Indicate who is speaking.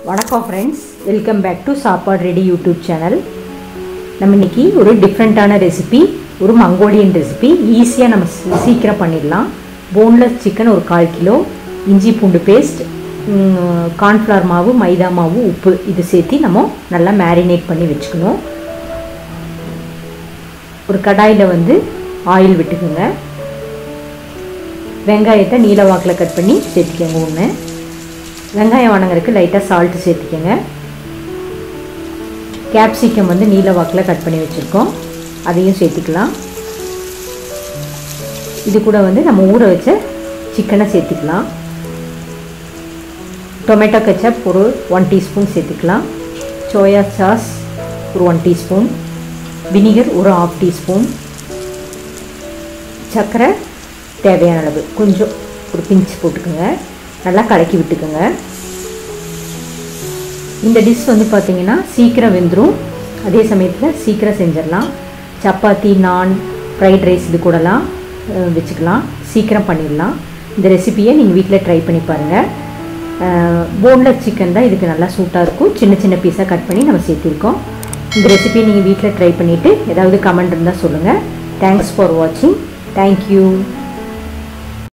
Speaker 1: வணக்கம் friends welcome back to Sappadu ready YouTube channel நம்ம இன்னைக்கு ஒரு டிஃப்ரெண்ட்டான ரெசிபி ஒரு மங்கோலியன் ரெசிபி ஈஸியாக நம்ம சீ- சீக்கிரம் பண்ணிடலாம் போன்லெஸ் சிக்கன் ஒரு கால் கிலோ இஞ்சி பூண்டு பேஸ்ட் கார்ன்ஃப்ளவர் மாவு மைதா மாவு உப்பு இது சேர்த்து நம்ம நல்லா மேரினேட் பண்ணி வச்சுக்கணும் ஒரு கடாயில் வந்து ஆயில் விட்டுக்குங்க வெங்காயத்தை நீல வாக்கில் கட் பண்ணி சேர்த்துக்கோங்க ஒன்று வெங்காயம் வணங்குறதுக்கு லைட்டாக சால்ட்டு சேர்த்துக்கோங்க கேப்சிகம் வந்து நீல வாக்கில் கட் பண்ணி வச்சுருக்கோம் அதையும் சேர்த்துக்கலாம் இது கூட வந்து நம்ம ஊற வச்ச சிக்கனை சேர்த்துக்கலாம் டொமேட்டோ கெச்சப் ஒரு ஒன் டீஸ்பூன் சேர்த்துக்கலாம் சோயா சாஸ் ஒரு ஒன் டீஸ்பூன் வினிகர் ஒரு ஆஃப் டீஸ்பூன் சர்க்கரை தேவையான அளவு கொஞ்சம் ஒரு பிஞ்ச் போட்டுக்கோங்க நல்லா கலக்கி விட்டுக்கோங்க இந்த டிஷ் வந்து பார்த்தீங்கன்னா சீக்கிரம் வெந்துடும் அதே சமயத்தில் சீக்கிரம் செஞ்சிடலாம் சப்பாத்தி நான் ஃப்ரைட் ரைஸ் இது கூடலாம் அஹ், வச்சுக்கலாம் சீக்கிரம் பண்ணிடலாம் இந்த ரெசிபியை நீங்கள் வீட்டில் ட்ரை பண்ணி பாருங்கள் போன்லெஸ் சிக்கன் தான் இதுக்கு நல்லா சூட்டாக இருக்கும் சின்ன சின்ன பீஸாக கட் பண்ணி நம்ம சேர்த்திருக்கோம் இந்த ரெசிபியை நீங்கள் வீட்டில் ட்ரை பண்ணிவிட்டு ஏதாவது கமெண்ட் இருந்தால் சொல்லுங்கள் தேங்க்ஸ் ஃபார் வாட்சிங் தேங்க்யூ